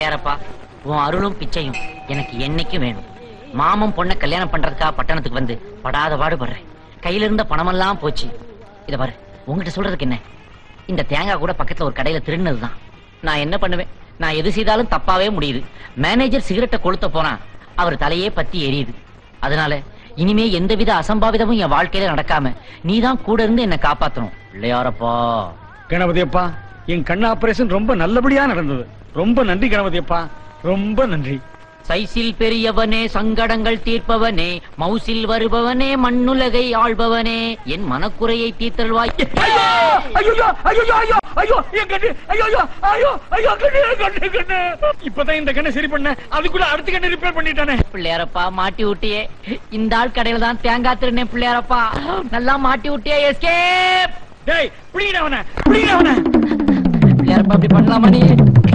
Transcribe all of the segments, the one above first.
ஏறப்பா உன் அருளும் பிச்சையும் எனக்கு என்னைக்கும் வேணும் மாமன் பொண்ணை கல்யாணம் பண்றதுக்கா பட்டணத்துக்கு வந்து படாத பாடுபடுறேன் கையில இருந்த பணமெல்லாம் போச்சு இத பாரு உங்ககிட்ட சொல்றதுக்கு என்ன இந்த தேங்காய் கூட பக்கத்துல ஒரு கடையில திருடினதுதான் நான் என்ன பண்ணுவேன் நான் எது செய்தாலும் தப்பாவே முடியுது மேனேஜர் சிகரெட்டை கொளுத்த போறான் அவர் தலையே பத்தி எரியுது அதனால இனிமே எந்தவித அசம்பாவிதமும் என் வாழ்க்கையில நடக்காம நீதான் கூட இருந்து என்ன காப்பாத்தணும் இல்லையாரப்பா கணபதி அப்பா என் கண் ஆபரேஷன் ரொம்ப நல்லபடியா நடந்தது ரொம்ப நன்றி கணபதி அப்பா ரொம்ப நன்றி சைசில் பெரியவனே சங்கடங்கள் தீர்ப்பவனே மவுசில் வருபவனே மண்ணுலகை ஆள்பவனே என் மனக்குறையை தீர்த்தல்வாய் ஐயோ ஐயோ ஐயோ ஐயோ ஐயோ என் கண்ணு ஐயோ ஐயோ ஐயோ ஐயோ கண்ணு கண்ணு கண்ணு இப்பதான் இந்த கண்ணை சரி பண்ண அதுக்குள்ள அடுத்த கண்ணை ரிப்பேர் பண்ணிட்டானே பிள்ளையாரப்பா மாட்டி விட்டியே இந்த ஆள் கடையில தான் தேங்காய் திருநே பிள்ளையாரப்பா நல்லா மாட்டி விட்டியே எஸ்கேப் டேய் பிடிங்க அவனை பிடிங்க அவனை பிள்ளையாரப்பா அப்படி பண்ணலாமா நீ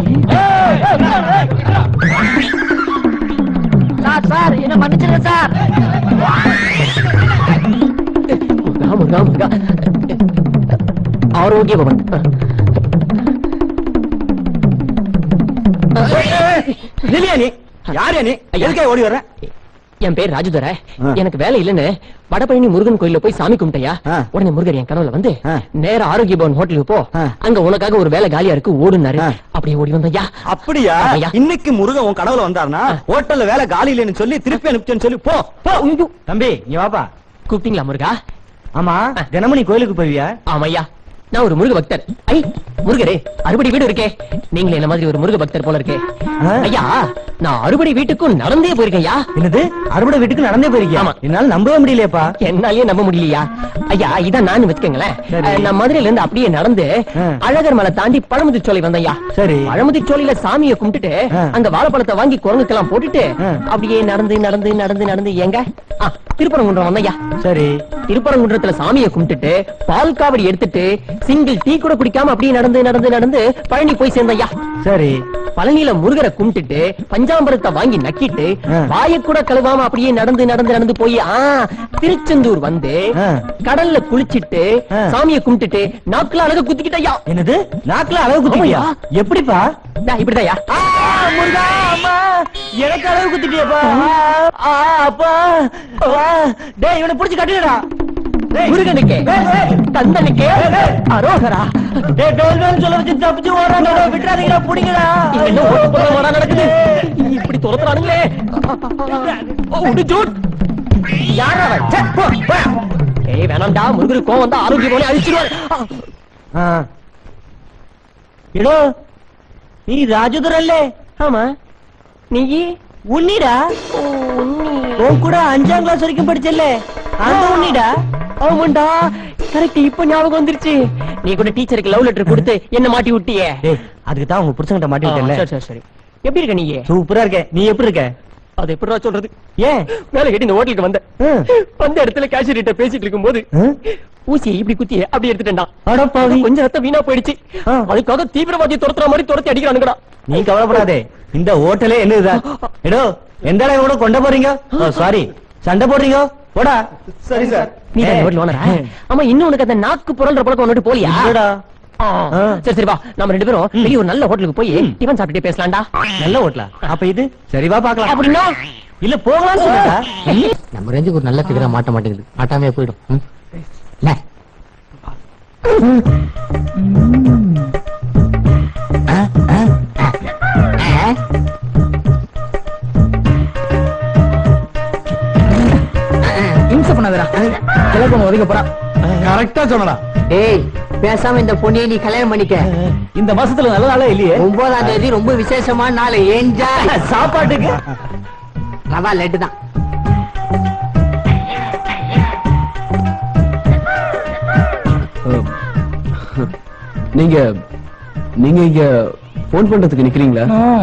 சார் சார் என்ன மன்னிச்சிருங்க சார் முருகா முருகா ஆரோக்கிய பவன் நிலையா நீ யார் நீ எதுக்கே ஓடி வர்ற என் பேர் ராஜுதர ஆ. எனக்கு வேலை இல்லைன்னு வடபழனி முருகன் கோயில்ல போய் சாமி கும்பிட்டையா ஆ. உடனே முருகர் என் கனவுல வந்து ஆ. நேரா ஆரோக்கிய பவன் ஹோட்டலுக்கு போ ஆ. அங்க உனக்காக ஒரு வேலை காலியா இருக்கு ஓடுனாரு ஆ. அப்படியே ஓடி வந்தையா அப்படியா ஐயா. இன்னைக்கு முருகன் உன் கனவுல வந்தாருனா ஹோட்டல்ல வேலை காலி இல்லைன்னு சொல்லி திருப்பி அனுப்பிச்சேன்னு சொல்லி போ போ தம்பி நீ வாப்பா கூப்பிட்டீங்களா முருகா ஆமா தினமணி கோயிலுக்கு போவியா ஆமையா நான் ஒரு முருக பக்தர் ஐ முருகரே அறுபடி வீடு இருக்கே நீங்களே என்ன மாதிரி ஒரு முருக பக்தர் போல இருக்கே ஆ. ஐயா நான் அறுபடி வீட்டுக்கும் நடந்தே போயிருக்கேன்யா என்னது அறுபடை வீட்டுக்கு நடந்தே போயிருக்கியா ஆமா. என்னால நம்பவே முடியலையேப்பா என்னாலயே நம்ப முடியலையா ஐயா இதான் நான் வச்சுக்கோங்களேன் சரி. அஹ், நான் மதுரையில இருந்து அப்படியே நடந்து ஆ. அழகர் மலை தாண்டி பழமுதி சோலை வந்தையா சரி பழமுதி சோலையில சாமியை கும்பிட்டுட்டு ஆ. அங்க வாழைப்பழத்தை வாங்கி குரங்குக்கெல்லாம் போட்டுட்டு ஆ. அப்படியே நடந்து நடந்து நடந்து நடந்து எங்க ஆ, திருப்பரங்குன்றம் வந்தையா சரி திருப்பரங்குன்றத்துல சாமியை கும்பிட்டுட்டு பால் காவடி எடுத்துட்டு சிங்கிள் டீ கூட குடிக்காம அப்படியே நடந்து நடந்து நடந்து பழனி போய் சேர்ந்தையா சரி பழனியில முருகரை கும்பிட்டுட்டு பஞ்சாம்பரத்தை வாங்கி நக்கிட்டு ஆ. வாயை கூட கழுவாம அப்படியே நடந்து நடந்து நடந்து போய் ஆ திருச்செந்தூர் வந்து ஆ. கடல்ல குளிச்சிட்டு ஆ. சாமியை கும்பிட்டுட்டு நாக்குல அழக குத்திக்கிட்டயா என்னது நாக்குல அளவு குத்திட்டியா எப்படிப்பா இப்படிதாயா ஆ, முருகா அம்மா எனக்கு அளவு குத்திட்டியப்பா ஆ, அப்பா ஆ, டேய் இவனை புடிச்சு கட்டுடா டேய். முருகனுக்கு ஏய், ஏய். கந்தனுக்கு அரோகரா டேய் டோல் டோல் சொல்ல வச்சு தப்பிச்சு ஓடுறாங்க டேய், விட்டுறாதீங்கடா புடிங்கடா இங்க என்ன ஓட்டு போட மாடா நடக்குது இப்படி துரத்துறானுங்களே உடுஜூட் யாரா அவன்? ச்சே, போ, போ. ஏய் வேணாம்டா முருகருக்கு கோவம் வந்தா ஆரோக்கியம் போல அழிச்சிருவாரு ஆ. எடோ நீ ராஜதுரல்லே ஆமா நீ உன்னிடா உன் கூட அஞ்சாம் கிளாஸ் வரைக்கும் படிச்சல்ல அந்த உன்னிடா ஆமாண்டா கரெக்ட் இப்ப ஞாபகம் வந்துருச்சு நீ கூட டீச்சருக்கு லவ் லெட்டர் கொடுத்து என்ன மாட்டி விட்டியே டேய் அதுக்கு தான் உங்க புருஷன்கிட்ட மாட்டி ஆ, சரி விட்டல சரி சரி எப்படி இருக்க நீ சூப்பரா இருக்க நீ எப்படி இருக்க அது எப்படிடா சொல்றது ஏன் வேலை கேட்டு இந்த ஹோட்டலுக்கு வந்தேன் ம். வந்த இடத்துல கேஷியர் கிட்ட பேசிட்டு இருக்கும்போது ம்? ஊசியை இப்படி குத்தி அப்படி எடுத்துட்டேன்டா அட பாவி. கொஞ்சம் ரத்தம் வீணா போயிடுச்சு ஆ. அதுக்காக தீவிரவாதியை துரத்துற மாதிரி துரத்தி அடிக்கிறானுங்கடா நீ கவலைப்படாதே இந்த ஹோட்டலே என்னதுதான் எடோ எந்த இடம் கூட கொண்ட போறீங்க சாரி சண்டை போடுறீங்க போடா சரி சார் நீ தான் ஹோட்டல் ஓனரா ஆமா இன்னும் உனக்கு அந்த நாக்கு புரல்ற பழக்கம் வந்துட்டு போலியா ஆ. ஆ. சரி சரி வா நம்ம ரெண்டு பேரும் வெளிய ஒரு நல்ல ஹோட்டலுக்கு போய் டிஃபன் சாப்பிட்டுட்டே பேசலாம்டா நல்ல ஹோட்டலா அப்ப இது சரி வா பாக்கலாம் அப்படின்னா இல்ல போகலாம்னு சொல்லுடா நம்ம ரேஞ்சுக்கு ஒரு நல்ல ஃபிகரா மாட்ட மாட்டேங்குது மாட்டாமே போயிடும் ம். இல்ல ஆ, ஆ, ஆ. ஆ. இம்சை பண்ணாதடா கிழக்கு ஒதுக்க போறா கரெக்டா சொன்னடா டேய் பேசாம இந்த பொண்ணியை நீ கல்யாணம் பண்ணிக்க இந்த மாசத்துல நல்ல நாளே இல்லையே ஒன்பதாம் தேதி ரொம்ப விசேஷமான நாள் என்ஜாய் சாப்பாட்டுக்கு ரவா லட்டு தான் நீங்க நீங்க இங்க போன் பண்றதுக்கு நிக்கிறீங்களா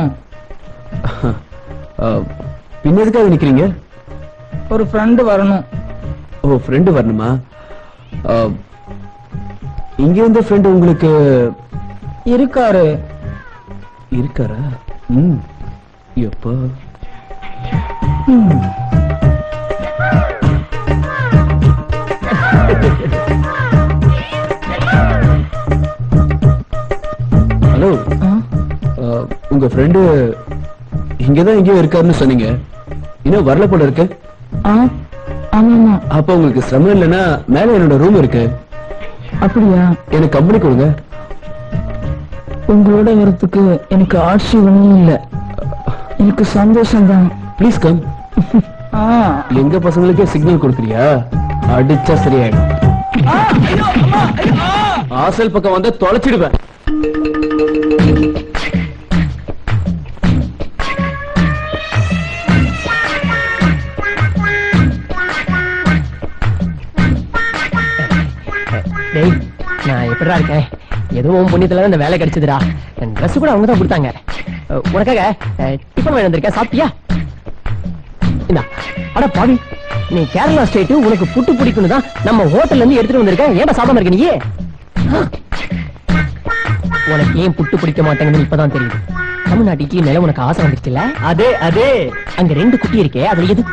அஹ், பின்ன எதுக்காக நிக்கிறீங்க ஒரு ஃப்ரெண்டு வரணும் ஓ ஃப்ரெண்டு வரணுமா அஹ், இங்க வந்த ஃப்ரெண்டு உங்களுக்கு இருக்காரு இருக்காரா ம் எப்போ ஹலோ உங்க ஃப்ரெண்டு இங்கதான் எங்கேயோ இருக்காருன்னு சொன்னீங்க இன்னும் வரல போல இருக்கு ஆ ஆமா ஆமா அப்ப உங்களுக்கு சிரமம் இல்லைன்னா மேல என்னோட ரூம் இருக்கு அப்படியா எனக்கு கம்பெனி கொடுங்க உங்களோட வரத்துக்கு எனக்கு ஆட்சி ஒண்ணும் இல்ல எனக்கு சந்தோஷம் தான் ப்ளீஸ் கம் ஆ எங்க பசங்களுக்கே சிக்னல் கொடுக்குறியா அடிச்சா சரியாயிடும் ஆசல் பக்கம் வந்தா தொலைச்சிடுவேன் டேய் நான் எப்படிடா இருக்கேன் ஏதோ உன் புண்ணியத்துல தான் இந்த வேலை கிடைச்சதுடா ட்ரெஸ் கூட அவங்க தான் கொடுத்தாங்க அஹ், உனக்காக அஹ், டிஃபன் வாங்கி வந்திருக்கேன் சாப்பிட்டியா இந்தா அட பாவி நீ கேரளா ஸ்டேட் உனக்கு புட்டு பிடிக்கணும் தான் நம்ம ஹோட்டல்ல இருந்து எடுத்துட்டு வந்திருக்கேன் ஏன்டா சாப்பிடாம இருக்க நீ உனக்கு ஏன் புட்டு பிடிக்க மாட்டேங்குதுன்னு இப்பதான் தெரியுது தமிழ்நாட்டு இட்லி மேல உனக்கு ஆசை வந்துருச்சுல அதே அதே அங்க ரெண்டு குட்டி இருக்கே அதுல எது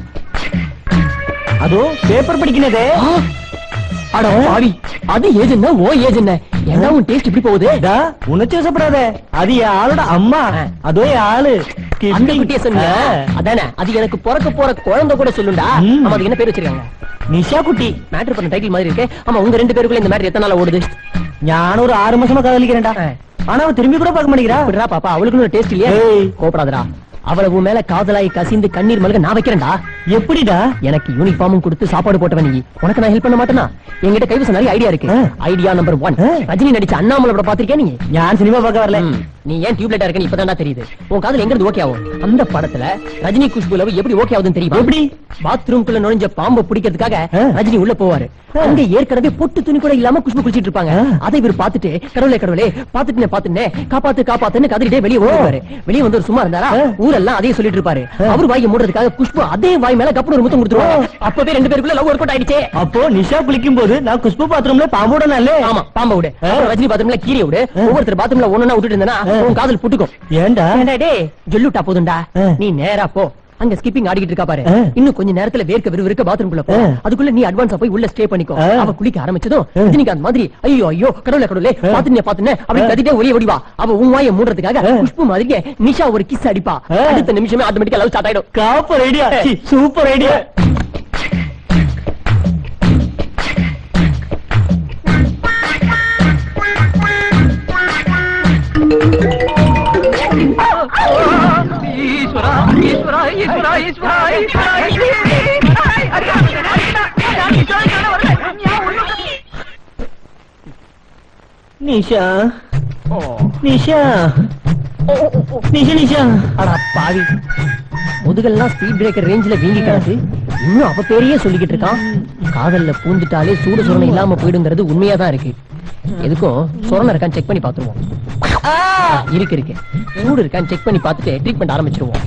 அதோ பேப்பர் படிக்கிறதே அட பாவி அது ஏஜ் என்ன ஓ ஏஜ் என்ன என்ன உன் டேஸ்ட் இப்படி போகுது டா உணர்ச்சி வசப்படாத அது என் ஆளோட அம்மா ஆ. அதோ என் ஆளு அந்த குட்டிய சொன்னியா ஆ. அதானே அது எனக்கு பிறக்க போற குழந்தை கூட சொல்லுண்டா ம். ஆமா அதுக்கு என்ன பேர் வச்சிருக்காங்க நிஷா குட்டி மேட்ரு பண்ண டைட்டில் மாதிரி இருக்கு ஆமா உங்க ரெண்டு பேருக்குள்ள இந்த மேட்ரு எத்தனை நாள் ஓடுது ஞான ஒரு ஆறு மாசமா காதலிக்கிறேன்டா ஆ. ஆனா அவ திரும்பி கூட பார்க்க மாட்டேங்கிறா அப்படிடா பாப்பா அவளுக்கு டேஸ்ட் இல்லையா ஏய். கோபப்படாதடா அவ்வளவு மேல காதலாய் கசிந்து கண்ணீர் மல்க நான் வைக்கிறேன்டா எப்படிடா எனக்கு யூனிஃபார்மும் கொடுத்து சாப்பாடு போட்டவன் நீ உனக்கு நான் ஹெல்ப் பண்ண மாட்டேனா என்கிட்ட கைவசம் நிறைய ஐடியா இருக்கு ஆ. ஐடியா நம்பர் ஒன் ஆ. ரஜினி நடிச்ச அண்ணாமலை படம் பாத்திருக்கியா நீ ஞான் சினிமா பார்க்க வரல ம். நீ ஏன் டியூப்லைட்டா இருக்கன்னு இப்பதான்டா தெரியுது உன் காதல் எங்க இருந்து ஓகே ஆகும் அந்த படத்துல ரஜினி குஷ்பு லவ் எப்படி ஓகே ஆகுதுன்னு தெரியுமா எப்படி? பாத்ரூம்குள்ள நுழைஞ்ச பாம்பை பிடிக்கிறதுக்காக ஆ. ரஜினி உள்ள போவாரு அங்க ஏற்கனவே பொட்டு துணி கூட இல்லாம குஷ்பு குளிச்சிட்டு இருப்பாங்க ஆ. அதை இவர் பார்த்துட்டு கடவுளே கடவுளே பாத்துட்டு பாத்துனே காப்பாத்து காப்பாத்துன்னு கதறிட்டே வெளியே ஓடுவாரு வெளியே வந்து ஒரு சும்மா இருந்தாரா ஆ. ஊரெல்லாம் அதே சொல்லிட்டு இருப்பாரு அவர் வாயை மூடுறதுக்காக குஷ்பு அதே வாய் மேல கப்புனு ஒரு முத்தம் கொடுத்துருவாங்க அப்பவே ரெண்டு பேருக்குள்ள லவ் ஒர்க் அவுட் ஆயிடுச்சே அப்போ நிஷா குளிக்கும் போது நான் குஷ்பு பாத்ரூம்ல பாம்போட நல்ல ஆமா பாம்ப விடு அப்புறம் ரஜினி பாத்ரூம்ல கீரை விடு ஒவ்வொருத்தர் பாத்ரூம்ல ஒண்ணா விட்டுட்டு இருந்தனா உன் காதல் புட்டுக்கும் ஏன்டா ஏண்டா டேய் ஜொல்லுட்டா போதும்டா ஆ. நீ நேரா போ அங்க ஸ்கிப்பிங் ஆடிக்கிட்டு இருக்கா பாரு ஆ. இன்னும் கொஞ்ச நேரத்துல வேர்க்க விறுவிறுக்க பாத்ரூம்குள்ள போ ஆ. அதுக்குள்ள நீ அட்வான்ஸா போய் உள்ள ஸ்டே பண்ணிக்கோ ஆ. அவ குளிக்க ஆரம்பிச்சதும் ஆ. ரஜினிகாந்த் மாதிரி ஐயோ ஐயோ கடவுளே கடவுளே ஆ. பாத்துனே பாத்துனே அப்படி ஆ. கத்திட்டே ஒரே ஓடிவா அவ உன் வாயை மூடுறதுக்காக ஆ. புஷ்பு மாதிரியே நிஷா ஒரு கிஸ் அடிப்பா ஆ. அடுத்த நிமிஷமே ஆட்டோமேட்டிக்கா லவ் ஸ்டார்ட் ஆயிடும் copper idea super idea Nisha Nisha Nisha Nisha அடா பாவி முதுகெல்லாம் ஸ்பீட் பிரேக்கர் ரேஞ்சில வீங்கி கிடக்கு இன்னும் அவ பேரையே சொல்லிக்கிட்டு இருக்கான் காதல்ல பூந்துட்டாலே சூடு சுரணை இல்லாம போயிடுங்கிறது உண்மையா தான் இருக்கு எதுக்கும் சுரணை இருக்கான்னு செக் பண்ணி பாத்துருவோம் இருக்கு இருக்கு சூடு இருக்கான்னு செக் பண்ணி பார்த்துட்டு ட்ரீட்மெண்ட் ஆரம்பிச்சிருவோம்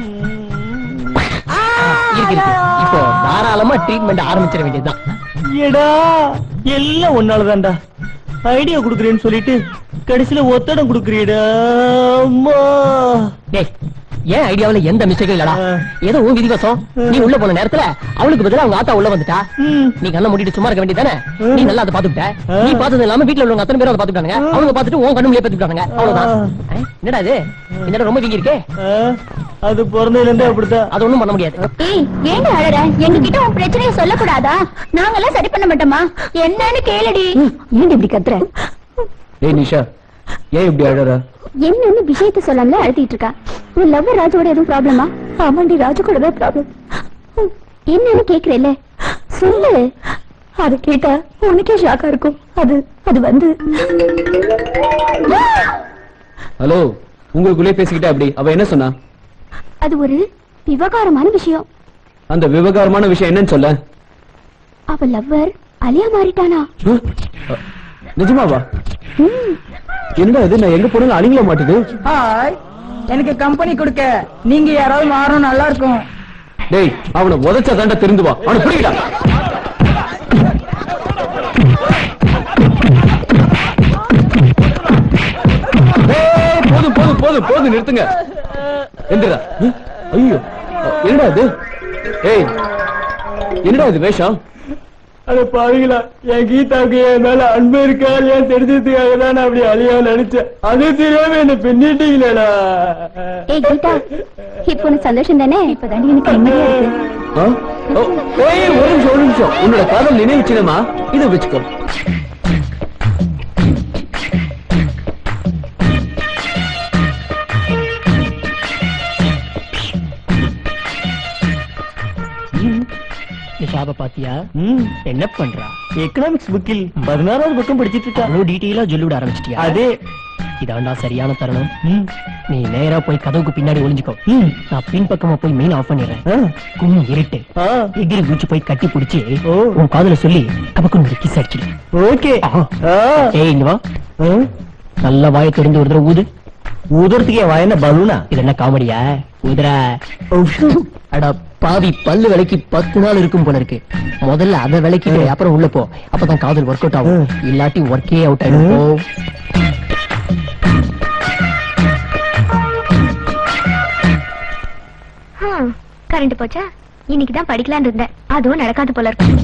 இருக்கு இருக்கு இப்போ தாராளமா ட்ரீட்மெண்ட் ஆரம்பிச்சிட வேண்டியதுதான் எடா எல்லாம் ஒன்னாலதான்டா ஐடியா குடுக்குறேன்னு சொல்லிட்டு கடைசியில ஒத்தடம் குடுக்குறீடா அம்மா டேய் ஏன் ஐடியாவுல எந்த மிஸ்டேக்கும் இல்லடா ஆ. ஏதோ உன் விதிவசம் நீ உள்ள போன நேரத்துல அவளுக்கு பதிலா அவங்க ஆத்தா உள்ள வந்துட்டா ம். நீ கண்ணை மூடிட்டு சும்மா இருக்க வேண்டியதானே ம். நீ நல்லா அதை பாத்துக்கிட்ட ஆ. நீ பார்த்தது இல்லாம வீட்ல உள்ளவங்க அத்தனை பேரும் அதை பாத்துக்கிட்டாங்க ஆ. அவங்க பார்த்துட்டு உன் கண்ணு முடிய பாத்துக்கிட்டாங்க அவ்வளவுதான் ஆ. ஆ, என்னடா இது இந்த இடம் ரொம்ப வீங்கி இருக்கே ஆ, அது பிறந்ததுல இருந்தே அப்படித்தான் அது ஒண்ணும் பண்ண முடியாது ஏய் ஏங்க அழற எங்க கிட்ட உன் பிரச்சனையை சொல்லக்கூடாதா நாங்கெல்லாம் சரி பண்ண மாட்டோமா என்னன்னு கேளுடி ஏன் இப்படி கத்துற ஏய் நிஷா ஏன் இப்படி அழறா என்னன்னு விஷயத்த சொல்லாமல அழுத்திட்டு இருக்கா உன் லவ் ராஜோட எதுவும் ப்ராப்ளமா ஆமாண்டி ராஜு கூட தான் ப்ராப்ளம் என்னன்னு கேக்குறேல்ல சொல்லு அது கேட்டா உனக்கே ஷாக்கா இருக்கும் அது அது வந்து ஹலோ உங்களுக்குள்ளே பேசிக்கிட்டா அப்படி அவ என்ன சொன்னா அது ஒரு விவகாரமான விஷயம் அந்த விவகாரமான விஷயம் என்னன்னு சொல்ல அவ லவ்வர் அலியா மாறிட்டானா அ, நிஜமாவா ம், என்னடா இது நான் எங்க போனாலும் அழிங்கள மாட்டுது ஹாய் எனக்கு கம்பெனி கொடுக்க நீங்க யாராவது மாறணும் நல்லா இருக்கும் டேய் அவனை உதச்சா தாண்டா திருந்து வா அவனை பிடிக்கடா ஏய், போதும் போதும் போதும் போதும் நிறுத்துங்க எந்திரா ஐயோ என்னடா இது ஏய் என்னடா இது வேஷம் அட பாருங்களா என் கீதாவுக்கு என் மேல அன்பு இருக்கா இல்லையா தெரிஞ்சதுக்காக தான் நான் அப்படி அழியா நினைச்சேன் அது தெரியாம என்ன பின்னிட்டீங்களேடா ஏய் கீதா இப்போ உனக்கு சந்தோஷம் தானே இப்பதான் எனக்கு நிம்மதியா இருக்கு ஆ? ஓ, ஏய், ஒரு நிமிஷம் ஒரு நிமிஷம் உன்னோட காதல் நினைவு சின்னமா இதை வச்சுக்கோ நிஷாப பாத்தியா ம் என்ன பண்றா எக்கனாமிக்ஸ் புக்கில் பதினாறாவது பக்கம் படிச்சிட்டு இருக்கா அவ்வளவு டீட்டெயிலா சொல்லிவிட ஆரம்பிச்சிட்டியா அதே இதாண்டா சரியான தருணம் ம் நீ நேரா போய் கதவுக்கு பின்னாடி ஒளிஞ்சுக்கோ ம் நான் பின் பக்கமா போய் மெயின் ஆஃப் பண்ணிடுறேன் ஆ, கும் இருட்டு ஆ, எகிரி குச்சி போய் கட்டி பிடிச்சி ஓ. உன் காதுல சொல்லி கபக்கு கிஸ் அடிச்சிடு ஓகே ஆ. ஆ, ஏய் இங்க வா ஆ. நல்லா வாயை திறந்து ஒரு தடவை ஊது ஊதுறதுக்கு என் வாயன பலூனா இது என்ன காமெடியா ஊதுற அட பாவி பல்லு விலைக்கு பத்து நாள் இருக்கும் போல இருக்கு முதல்ல அதை விலைக்கு அப்புறம் உள்ள போ அப்பதான் காதல் ஒர்க் அவுட் ஆகும் இல்லாட்டி ஒர்க்கே அவுட் ஆயிடும் போ. கரண்ட் போச்சா இன்னைக்கு தான் படிக்கலாம்னு இருந்தேன் அதுவும் நடக்காது போல இருக்கு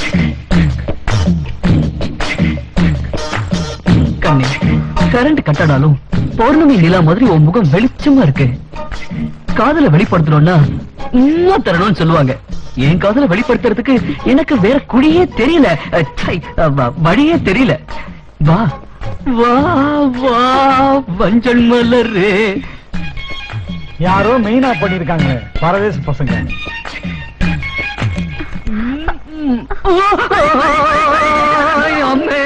கண்ணே கரண்ட் கட்டானாலும் பௌர்ணமி நிலா மாதிரி உன் முகம் வெளிச்சமா இருக்கு காதல வெளிப்படுத்தணும்னா இன்னும் தரணும்னு சொல்லுவாங்க என் காதல வெளிப்படுத்துறதுக்கு எனக்கு வேற குழியே தெரியல அஹ், சை, அஹ், வ- வழியே தெரியல வா வா வா வஞ்சல் மலரே யாரோ மெயினா பண்ணிருக்காங்க பரதேச பசங்க ஆய், அம்மே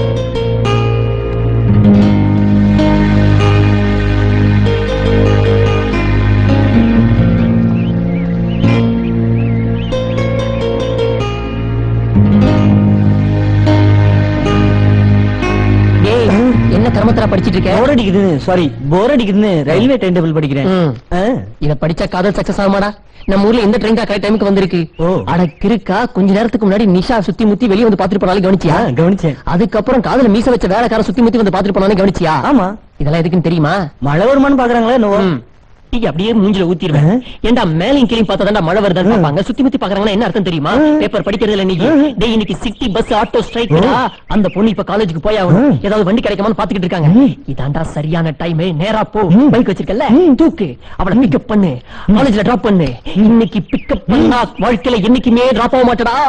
டேய் என்ன கர்மத்தரா படிச்சிட்டு இருக்க போர் அடிக்குதுன்னு சாரி போர் அடிக்குதுன்னு ரயில்வே டைம் டேபிள் படிக்கிறேன் ம். ஆ, இத படிச்சா காதல் சக்சஸ் ஆகுமாடா நம்ம ஊர்ல எந்த ட்ரெயின் கரெக்ட் டைமுக்கு வந்திருக்கு ஓ. அட கிறுக்கா கொஞ்ச நேரத்துக்கு முன்னாடி நிஷா சுத்தி முத்தி வெளிய வந்து பாத்துட்டு போனாலும் கவனிச்சியா ஆ, கவனிச்சேன் அதுக்கப்புறம் காதல மீச வச்ச வேலைக்கார சுத்தி முத்தி வந்து பாத்துட்டு போனாலும் கவனிச்சியா ஆமா இதெல்லாம் எதுக்குன்னு தெரியுமா மழை வருமான்னு பாக்குறாங்களா என்னவோ ம். டீ அப்படியே மூஞ்சில ஊத்திடுவேன் ஏன்டா மேலையும் கீழையும் பார்த்தா மழை வருதான்னு பாப்பாங்க சுத்தி முத்தி பாக்குறாங்கன்னா என்ன அர்த்தம் தெரியுமா பேப்பர் படிக்கிறதுல நீ டேய் இன்னைக்கு சிட்டி பஸ் ஆட்டோ ஸ்ட்ரைக்டா அந்த பொண்ணு இப்ப காலேஜுக்கு போய் ஆகணும் ஏதாவது வண்டி கிடைக்குமான்னு பாத்துக்கிட்டு இருக்காங்க இதாண்டா சரியான டைம் நேரா போ பைக் வச்சிருக்கல தூக்கு அவளை பிக்கப் பண்ணு காலேஜ்ல டிராப் பண்ணு இன்னைக்கு பிக்கப் பண்ணா வாழ்க்கையில என்னைக்குமே டிராப் ஆக மாட்டடா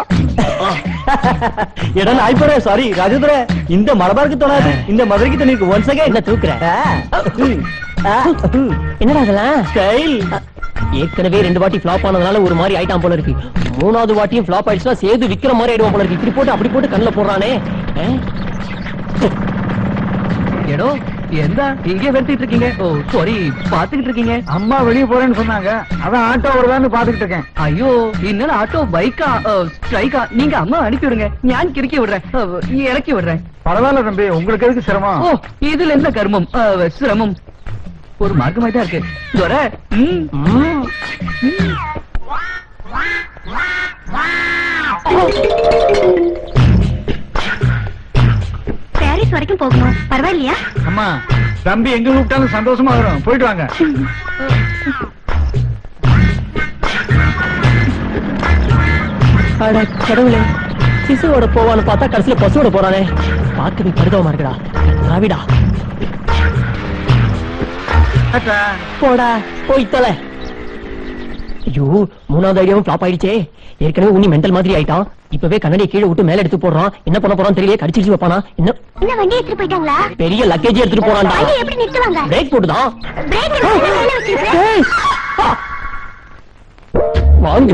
எடா நாய்ப்பற சாரி ராஜதுர இந்த மலபாருக்கு தோணாது இந்த மதுரைக்கு தண்ணிக்கு ஒன்ஸ் என்ன அகைன் தூக்குற என்னடா அதெல்லாம் ஸ்டைல் ஏற்கனவே ரெண்டு வாட்டி ஃபிளாப் ஆனதுனால ஒரு மாதிரி ஆயிட்டான் போல இருக்கு மூணாவது வாட்டியும் ஃபிளாப் ஆயிடுச்சுன்னா சேது விக்கிற மாதிரி ஆயிடுவான் போல இருக்கு இப்படி போட்டு அப்படி போட்டு கண்ணுல போடுறானே ஆ? ஏடோ எந்த இங்கே வெட்டிட்டு இருக்கீங்க ஓ சாரி பாத்துக்கிட்டு இருக்கீங்க அம்மா வெளிய போறேன்னு சொன்னாங்க அதான் ஆட்டோ வருதான்னு பாத்துக்கிட்டு இருக்கேன் ஐயோ இன்னும் ஆட்டோ பைக்கா ஸ்ட்ரைக்கா நீங்க அம்மா அனுப்பி விடுங்க ஞான் கிறுக்கி விடுறேன் அஹ், இறக்கி விடுறேன் பரவாயில்ல தம்பி உங்களுக்கு எதுக்கு சிரமம் ஓ இதுல என்ன கர்மம் அஹ், சிரமம் ஒரு மார்க்கமாய் தான் இருக்கு துர ம் ம். பாரிஸ் வரைக்கும் போகணும் பரவாயில்லையா அம்மா தம்பி எங்க கூப்பிட்டாலும் சந்தோஷமா வரும் போயிட்டு வாங்க அட கடவுளே சிசுவோட போவான்னு பார்த்தா கடைசியில பசுவோட போறானே பார்க்கவே பரிதவமா இருக்குடா ராவிடா போடா போய் தொலை ஐயோ மூணாவது ஐடியாவும் ஃபிளாப் ஆயிடுச்சே ஏற்கனவே உன்னி மென்டல் மாதிரி ஆயிட்டான் இப்பவே கண்ணடியை கீழே விட்டு மேல எடுத்து போடுறான் என்ன பண்ண போறான் தெரியல கடிச்சிருச்சு வைப்பானா இன்னும் என்ன வண்டி எடுத்துட்டு போயிட்டாங்களா பெரிய லக்கேஜ் எடுத்துட்டு போறான்டா வண்டி எப்படி நிறுத்துவாங்க பிரேக் போட்டுதான் பிரேக் கையில வச்சிருக்கேன் ஏய்! ஆ! வாங்க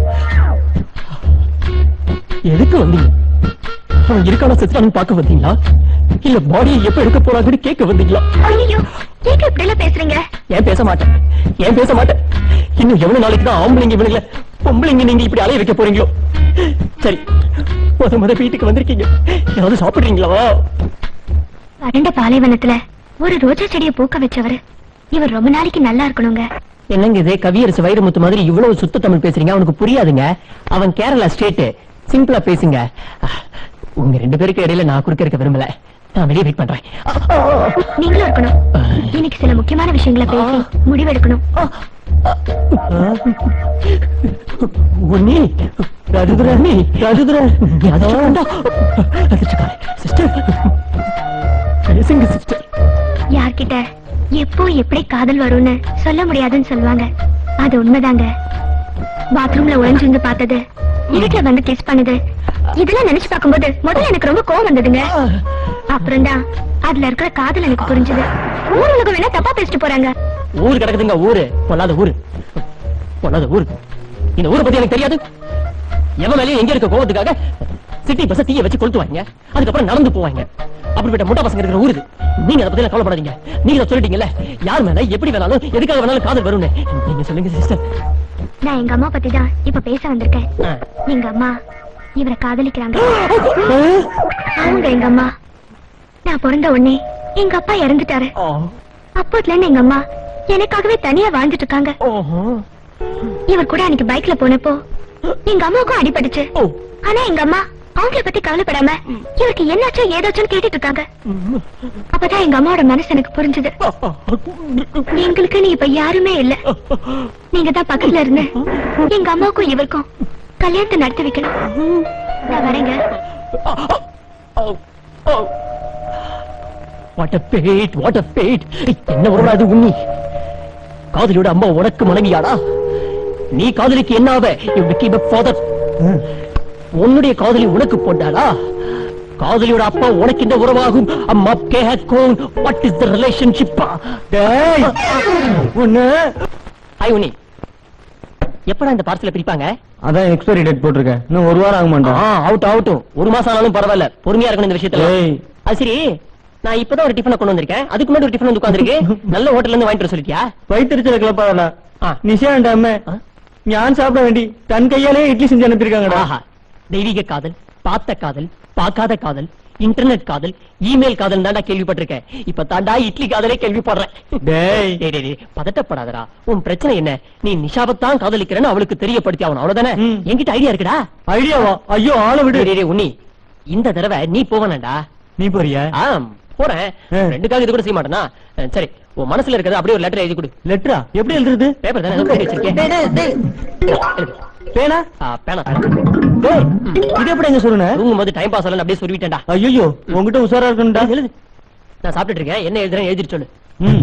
எதுக்கு வந்தீங்க அவன் இருக்கான செத்தான்னு பார்க்க வந்தீங்களா இல்ல பாடியை எப்ப எடுக்க போறாங்கன்னு கேட்க வந்தீங்களா ஐயோ கேட்க இப்படி எல்லாம் பேசுறீங்க ஏன் பேச மாட்டேன் ஏன் பேச மாட்டேன் இன்னும் எவ்வளவு நாளைக்கு தான் ஆம்பளைங்க இவனுங்கள பொம்பளைங்க நீங்க இப்படி அலைய வைக்க போறீங்களோ சரி முத முத வீட்டுக்கு வந்திருக்கீங்க ஏதாவது சாப்பிடுறீங்களா வறண்ட பாலைவனத்துல ஒரு ரோஜா செடியை பூக்க வச்சவரு இவர் ரொம்ப நாளைக்கு நல்லா இருக்கணுங்க என்னங்க இது கவியரசு வைரமுத்து மாதிரி இவ்வளவு சுத்த தமிழ் பேசுறீங்க அவனுக்கு புரியாதுங்க அவன் கேரளா ஸ்டேட் சிம்பிளா பேசுங்க உங்க ரெண்டு பேருக்கு இடையில நான் குறுக்க இருக்க விரும்பல நான் வெளியே வெயிட் பண்றேன் நீங்களும் இருக்கணும் இன்னைக்கு சில முக்கியமான விஷயங்களை பேசி முடிவெடுக்கணும் உன்னி ராஜதுராணி ராஜதுரா நீ அதிர்ச்சி வேண்டாம் அதிர்ச்சிக்காரே சிஸ்டர் பேசுங்க சிஸ்டர் யார்கிட்ட எப்போ எப்படி காதல் வரும்னு சொல்ல முடியாதுன்னு சொல்லுவாங்க அது உண்மைதாங்க பாத்ரூம்ல உழைஞ்சிருந்து பார்த்தது இருட்டுல வந்து கிஸ் பண்ணுது இதெல்லாம் நினைச்சு பார்க்கும்போது முதல்ல எனக்கு ரொம்ப கோவம் வந்ததுங்க அப்புறம் தான் அதுல இருக்கிற காதல் எனக்கு புரிஞ்சுது ஊர் உலகம் வேணா தப்பா பேசிட்டு போறாங்க ஊரு கிடக்குதுங்க ஊரு பொல்லாத ஊரு பொல்லாத ஊரு இந்த ஊரை பத்தி எனக்கு தெரியாது எவன் மேலயும் எங்க இருக்க கோவத்துக்காக சிட்டி பஸ் தீய வச்சு கொளுத்துவாங்க அதுக்கப்புறம் நடந்து போவாங்க அப்படிப்பட்ட முட்டா பசங்க இருக்கிற ஊரு இது. நீங்க அதை பத்தி எல்லாம் கவலைப்படாதீங்க நீங்க இதை சொல்லிட்டீங்கல்ல யார் மேல எப்படி வேணாலும் எதுக்காக வேணாலும் காதல் வரும்னு நீங்க சொல்லுங்க சிஸ்டர் நான் எங்க அம்மா பத்தி தான் இப்ப பேச வந்திருக்கேன் எங்க அம்மா இவரை காதலிக்கிறாங்க அவங்க எங்க அம்மா நான் பிறந்த உடனே எங்க அப்பா இறந்துட்டாரு அப்போதுல இருந்து எங்க அம்மா எனக்காகவே தனியா வாழ்ந்துட்டு இருக்காங்க இவர் கூட அன்னைக்கு பைக்ல போனப்போ எங்க அம்மாவுக்கும் அடிபட்டுச்சு ஆனா எங்க அம்மா அவங்கள பத்தி கவலைப்படாம இவருக்கு என்னாச்சோ ஏதாச்சும் கேட்டுட்டு இருக்காங்க அப்பதான் எங்க அம்மாவோட மனசு எனக்கு புரிஞ்சுது எங்களுக்கு நீ இப்ப யாருமே இல்ல நீங்க தான் பக்கத்துல இருந்து எங்க அம்மாவுக்கும் இவருக்கும் கல்யாணத்தை நடத்தி வைக்கணும் நான் வரேங்க what a bad what a bad என்ன ஒரு அது உண்ணி காதலியோட அம்மா உனக்கு மனைவியாடா நீ காதலிக்கு என்ன ஆவ யூ became a father உன்னுடைய காதலி உனக்கு போட்டாளா காதலியோட அப்பா உனக்கு இந்த உறவாகும் அம்மா கே கோன் வாட் இஸ் த ரிலேஷன்ஷிப் டேய் உன்ன ஹாய் உண்ணி எப்படா இந்த பார்சல பிரிப்பாங்க அதான் எக்ஸ்பைரி டேட் போட்டிருக்கேன் இன்னும் ஒரு வாரம் ஆக மாட்டேன் அவுட் அவுட்டும் ஒரு மாசம் ஆனாலும் பரவாயில்ல பொறுமையா இருக்கணும் இந்த விஷயத்துல ஏய். அது சரி நான் இப்பதான் ஒரு டிஃபனை கொண்டு வந்திருக்கேன் அதுக்கு முன்னாடி ஒரு டிஃபன் வந்து உட்காந்துருக்கு நல்ல ஹோட்டல்ல இருந்து வாங்கிட்டு வர சொல்லிட்டியா வயிற்றுச்சல கிளப்பாடா ஆ. நிஷா அம்மே ஆ? ஞான் சாப்பிட வேண்டி தன் கையாலே இட்லி செஞ்சு அனுப்பியிருக்காங்கடா ஆஹா தெய்வீக காதல் பார்த்த காதல் பார்க்காத காதல் இன்டர்நெட் காதல் இமெயில் காதல் தாண்டா கேள்விப்பட்டிருக்கேன் இப்ப தாண்டா இட்லி காதலே கேள்விப்படுறேன் டேய். டேய், டேய், டேய், பதட்டப்படாதடா உன் பிரச்சனை என்ன நீ நிஷாவைத்தான் காதலிக்கிறேன்னு அவளுக்கு தெரியப்படுத்தி ஆகணும் அவ்வளவுதானே ம். என்கிட்ட ஐடியா இருக்குடா ஐடியாவா ஐயோ ஆளை விடு டேய், டேய், டேய், உன்னி இந்த தடவை நீ போவனடா நீ போறியா ஆம் போறேன் ஆ. ரெண்டுக்காக இது கூட செய்ய மாட்டேனா அஹ், சரி உன் மனசுல இருக்கிறது அப்படியே ஒரு லெட்டர் எழுதி கொடு லெட்டரா எப்படி எழுதுறது பேப்பர் தானே எழுதி வச்சிருக்கேன் எழுது. பேனா ஆ, பேனா பேனா டேய் இது எப்படி எங்க சொல்லுன தூங்கும் போது டைம் பாஸ் ஆகலன்னு அப்படியே சொல்லிட்டேன்டா ஐயோ உன்கிட்ட உஷாரா இருக்கணும்டா எழுது, எழுது. நான் சாப்பிட்டுட்டு இருக்கேன் என்ன எழுதுறேன் எழுதிட்டு சொல்லு ம்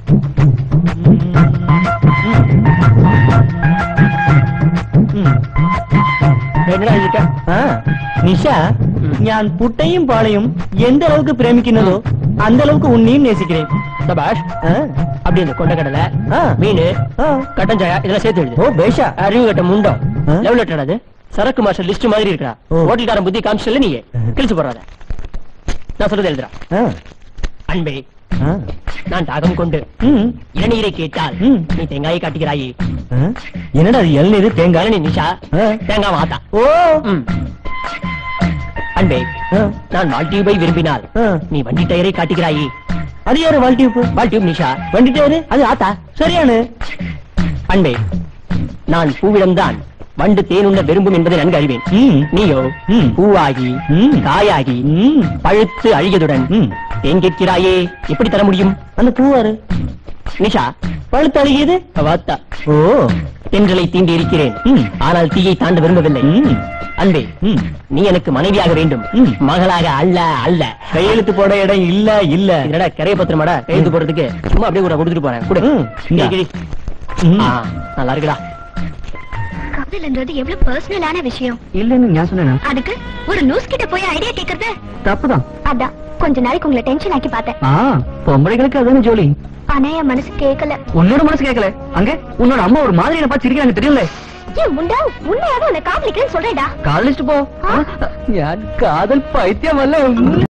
என்னடா எழுதிருக்க ആ, നിഷ ഞാൻ പുട്ടയും പാളയും எந்த அளவுக்கு பிரேமிக்கிறதோ அந்த அளவுக்கு உன்னையும் நேசிக்கிறேன் சபாஷ் ஆ, அப்படி இந்த கொண்டக்கடலை ஆ. மீன் ஆ. கட்டஞ்சாயா இதெல்லாம் சேர்த்து எழுது ஓ பேஷா அறிவு கட்ட முண்டம் ஆ? லெவல் லெட்டர் அது சரக்கு மாஸ்டர் லிஸ்ட் மாதிரி இருக்கா ஓ. ஹோட்டல்காரன் புத்தி காமிச்சல நீ கிழிச்சு போடுறாத நான் சொல்றது எழுதுறா ஆ, அன்பே ஆ, நான் தாகம் கொண்டு ம், இளநீரை கேட்டால் ம். நீ தேங்காயை காட்டுகிறாயே ஆ. என்னடா அது இளநீர் தேங்காய் இளநீ நிஷா ஆ. தேங்காய் மாத்தா ஓ ம். அன்பே ஆ, நான் வால்டியூபை விரும்பினால் ஆ. நீ வண்டி டயரை காட்டுகிறாயே அது யாரு வால்டியூப் வால்டியூப் நிஷா வண்டிட்டாரு அது ஆத்தா சரியானு அன்பே நான் பூவிடம்தான் வண்டு தேனுண்ண விரும்பும் என்பதை நன்கு அறிவேன் ம், நீயோ ம். பூவாகி ம். காயாகி ம், பழுத்து அழியதுடன் ம். தேன் கேட்கிறாயே எப்படி தர முடியும் அந்த பூவாரு நிஷா பழுத்து அழுகியது வாத்தா ஓ தென்றலை தீண்டி இருக்கிறேன் ம். ஆனால் தீயை தாண்ட விரும்பவில்லை ம், அன்பே ம். நீ எனக்கு மனைவியாக வேண்டும் ம். மகளாக அல்ல அல்ல கையெழுத்து போட இடம் இல்ல இல்ல இதனடா கரைய பத்திரமாடா கைது போறதுக்கு சும்மா அப்படியே கூட கொடுத்துட்டு போறேன் கொடு ம். கிழி, கிழி. ம். ஆ, நல்லா இருக்குடா காதல்ன்றது எவ்வளவு பர்சனலான விஷயம் இல்லன்னு நான் சொன்னேன் அதுக்கு ஒரு நியூஸ் கிட்ட போய் ஐடியா கேக்குறது தப்புதான் அதான் கொஞ்ச நாளைக்கு உங்களை டென்ஷன் ஆக்கி பார்த்தேன் ஆ பொம்பளைகளுக்கு அதானே ஜோலி ஆனா என் மனசு கேட்கல உன்னோட மனசு கேட்கல அங்க உன்னோட அம்மா ஒரு மாதிரி என்ன பார்த்து சிரிக்கிறாங்க தெரியல ஏன் முண்டா உண்மையாவே உன்னை காதலிக்கிறேன்னு சொல்றேடா காதலிச்சுட்டு போ ஆ? ഞാൻ കാതൽ പൈത്യമല്ല